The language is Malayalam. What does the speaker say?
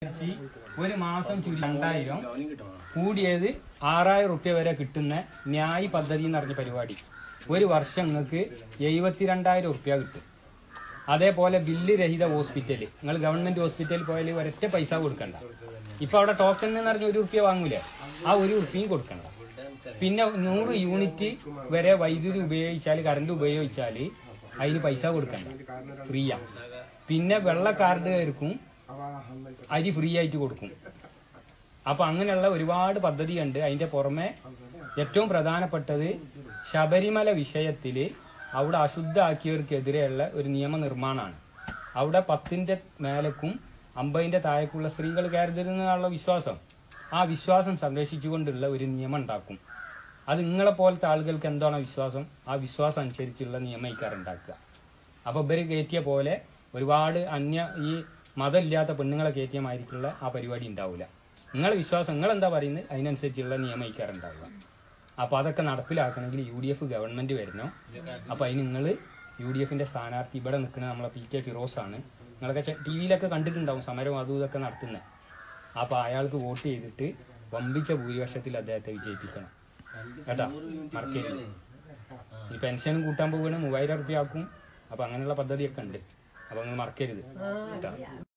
ഒരു മാസം ചുരി രണ്ടായിരം കൂടിയത് ആറായിരം റുപ്യ വരെ കിട്ടുന്ന ന്യായ് പദ്ധതി എന്ന് പറഞ്ഞ പരിപാടി ഒരു വർഷം നിങ്ങൾക്ക് എഴുപത്തിരണ്ടായിരം റുപ്യ കിട്ടും അതേപോലെ ബില്ല് രഹിത ഹോസ്പിറ്റല് നിങ്ങൾ ഗവൺമെന്റ് ഹോസ്പിറ്റലിൽ പോയാൽ ഒരൊറ്റ പൈസ കൊടുക്കണ്ട ഇപ്പൊ അവിടെ ടോക്കൺ എന്ന് പറഞ്ഞ ഒരു റുപ്യ വാങ്ങൂലേ ആ ഒരു റുപ്യയും കൊടുക്കണം പിന്നെ നൂറ് യൂണിറ്റ് വരെ വൈദ്യുതി ഉപയോഗിച്ചാൽ കറണ്ട് ഉപയോഗിച്ചാൽ അതിന് പൈസ കൊടുക്കണ്ട ഫ്രീയാ പിന്നെ വെള്ള കാർഡുകാർക്കും അരി ഫ്രീ ആയിട്ട് കൊടുക്കും അപ്പൊ അങ്ങനെയുള്ള ഒരുപാട് പദ്ധതിയുണ്ട് അതിന്റെ പുറമെ ഏറ്റവും പ്രധാനപ്പെട്ടത് ശബരിമല വിഷയത്തില് അവിടെ അശുദ്ധാക്കിയവർക്കെതിരെയുള്ള ഒരു നിയമനിർമ്മാണമാണ് അവിടെ പത്തിന്റെ മേലക്കും അമ്പതിന്റെ താഴേക്കുള്ള സ്ത്രീകൾ കയറുന്നതിനുള്ള വിശ്വാസം ആ വിശ്വാസം സംരക്ഷിച്ചുകൊണ്ടുള്ള ഒരു നിയമം ഉണ്ടാക്കും അത് നിങ്ങളെ പോലത്തെ ആളുകൾക്ക് എന്താണോ വിശ്വാസം ആ വിശ്വാസം അനുസരിച്ചുള്ള നിയമം ഇക്കാറുണ്ടാക്കുക അപ്പൊ ഇവര് കയറ്റിയ പോലെ ഒരുപാട് അന്യ ഈ മതമില്ലാത്ത പെണ്ണുങ്ങളെ കയറ്റിയ മാതിരിക്കുള്ള ആ പരിപാടി ഉണ്ടാവില്ല നിങ്ങളെ വിശ്വാസം നിങ്ങൾ എന്താ പറയുന്നത് അതിനനുസരിച്ചുള്ള നിയമം ഇക്കാറുണ്ടാവുക അപ്പൊ അതൊക്കെ നടപ്പിലാക്കണമെങ്കിൽ യു ഡി എഫ് ഗവൺമെന്റ് വരണം അപ്പൊ അതിന് നിങ്ങൾ യു ഡി എഫിന്റെ സ്ഥാനാർത്ഥി ഇവിടെ നിൽക്കുന്ന നമ്മളെ പി കെ ഫിറോസ് ആണ് നിങ്ങളൊക്കെ ടി വിയിലൊക്കെ കണ്ടിട്ടുണ്ടാവും സമരവും അതും ഇതൊക്കെ നടത്തുന്നത് അപ്പൊ അയാൾക്ക് വോട്ട് ചെയ്തിട്ട് വമ്പിച്ച ഭൂരിപക്ഷത്തിൽ അദ്ദേഹത്തെ വിജയിപ്പിക്കണം കേട്ടാ മറക്കരുത് ഈ പെൻഷൻ കൂട്ടാൻ പോവുകയാണെങ്കിൽ മൂവായിരം റുപ്യ ആക്കും അപ്പൊ അങ്ങനെയുള്ള പദ്ധതിയൊക്കെ ഉണ്ട് അപ്പൊ നിങ്ങൾ മറക്കരുത് കേട്ടാ